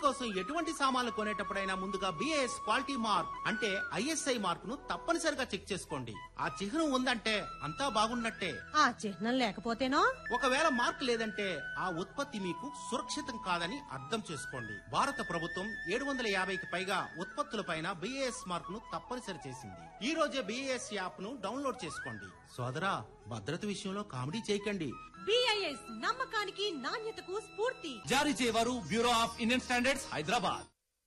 కోసం ఎటువంటి సామాన్లు కొనేటప్పుడైనా ముందుగా బిఏఎస్ క్వాలిటీ మార్క్ అంటే ఐఎస్ఐ మార్క్ ను తప్పనిసరిగా చెక్ చేసుకోండి ఆ చిహ్నం ఉందంటే అంతా బాగున్నట్టే ఆ చిహ్నం లేకపోతేనో ఒకవేళ మార్క్ లేదంటే ఆ ఉత్పత్తి మీకు సురక్షితం కాదని అర్థం చేసుకోండి భారత ప్రభుత్వం ఏడు వందల యాభైకి పైగా ఉత్పత్తులపైన బిఏఎస్ మార్క్ ను తప్పనిసరి చేసింది ఈ రోజే బిఏఎస్ యాప్ ను డౌన్లోడ్ చేసుకోండి సోదరా భద్రత విషయంలో కామెడీ చేయకండి బిఐఎస్ నమ్మకానికి నాణ్యతకు స్ఫూర్తి జారీ చేయవారు bureau of Indian standards Hyderabad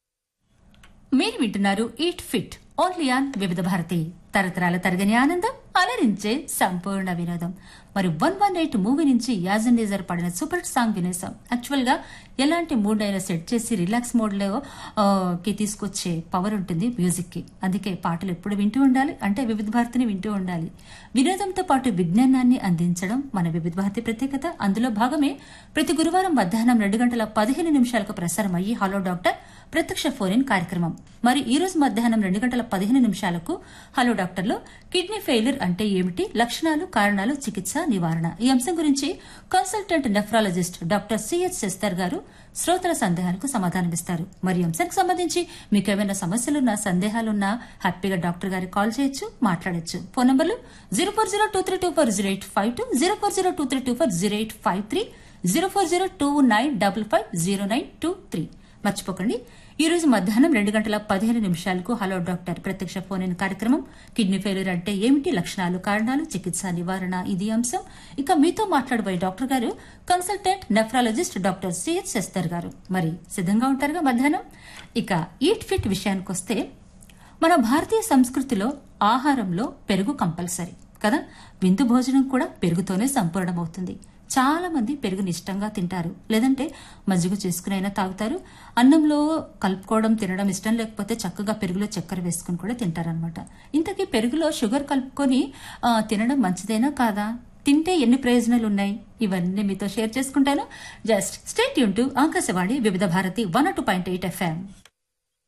మీరు వింటున్నారు ఈట్ ఫిట్ ఓన్లీ ఆన్ వివిధ భారతి తరతరాల తరగని ఆనందం అలరించే సంపూర్ణ వినోదం మరి వన్ వన్ ఎయిట్ మూవీ నుంచి యాజన్ డీజర్ పడిన సూపర్ హిట్ సాంగ్ వినేసాం యాక్చువల్ గా ఎలాంటి మూడ్ అయినా సెట్ చేసి రిలాక్స్ మోడ్ లో ఆ, కి తీసుకొచ్చే పవర్ ఉంటుంది మ్యూజిక్ కి అందుకే పాటలు ఎప్పుడు వింటూ ఉండాలి అంటే వివిధ భారతిని వింటూ ఉండాలి వినోదంతో పాటు విజ్ఞానాన్ని అందించడం మన వివిధ భారతి ప్రత్యేకత అందులో భాగమే ప్రతి గురువారం మధ్యాహ్నం రెండు గంటల పదిహేను నిమిషాలకు ప్రసారం అయ్యి హలో డాక్టర్ ప్రత్యక్ష ఫోన్ ఇన్ కార్యక్రమం మరి ఈ రోజు మధ్యాహ్నం రెండు గంటల పదిహేను నిమిషాలకు హలో డాక్టర్లో కిడ్నీ ఫెయిల్యూర్ అంటే ఏమిటి లక్షణాలు కారణాలు చికిత్స నివారణ ఈ అంశం గురించి కన్సల్టెంట్ నెఫ్రాలజిస్ట్ డాక్టర్ సిహెచ్ శస్తర్ గారు శ్రోతల సందేహాలకు సమాధానమిస్తారు మరి ఈ అంశానికి సంబంధించి మీకు ఏమైనా సమస్యలున్నా సందేహాలున్నా హ్యాపీగా డాక్టర్ గారికి కాల్ చేయొచ్చు మాట్లాడొచ్చు ఫోన్ నంబర్లు zero four zero two three two four zero eight five two zero four zero two three two four zero eight five three zero four zero two nine double five zero nine two three మర్చిపోకండి ఈ రోజు మధ్యాహ్నం రెండు గంటల పదిహేను నిమిషాలకు hello doctor ప్రత్యక్ష phone in కార్యక్రమం కిడ్నీ ఫెయిల్యూర్ అంటే ఏమిటి లక్షణాలు కారణాలు చికిత్స నివారణ ఇది అంశం ఇక మీతో మాట్లాడబోయే డాక్టర్ గారు కన్సల్టెంట్ నెఫ్రాలజిస్ట్ డాక్టర్ సిహెచ్ శస్తర్ గారు మరి సిద్ధంగా ఉంటారుగా మధ్యాహ్నం ఇక ఈట్ ఫిట్ విషయానికి వస్తే మన భారతీయ సంస్కృతిలో ఆహారంలో పెరుగు కంపల్సరీ కదా విందు భోజనం కూడా పెరుగుతోనే సంపూర్ణమవుతుంది చాలా మంది పెరుగుని ఇష్టంగా తింటారు లేదంటే మజ్జిగ చేసుకునైనా తాగుతారు అన్నంలో కలుపుకోవడం తినడం ఇష్టం లేకపోతే చక్కగా పెరుగులో చక్కెర వేసుకుని కూడా తింటారనమాట ఇంతకీ పెరుగులో షుగర్ కలుపుకొని ఆ, తినడం మంచిదేనా కాదా తింటే ఎన్ని ప్రయోజనాలు ఉన్నాయి ఇవన్నీ మీతో షేర్ చేసుకుంటాను జస్ట్ స్టేట్ యూన్ to Akashvani Vividh Bharati one two point eight FM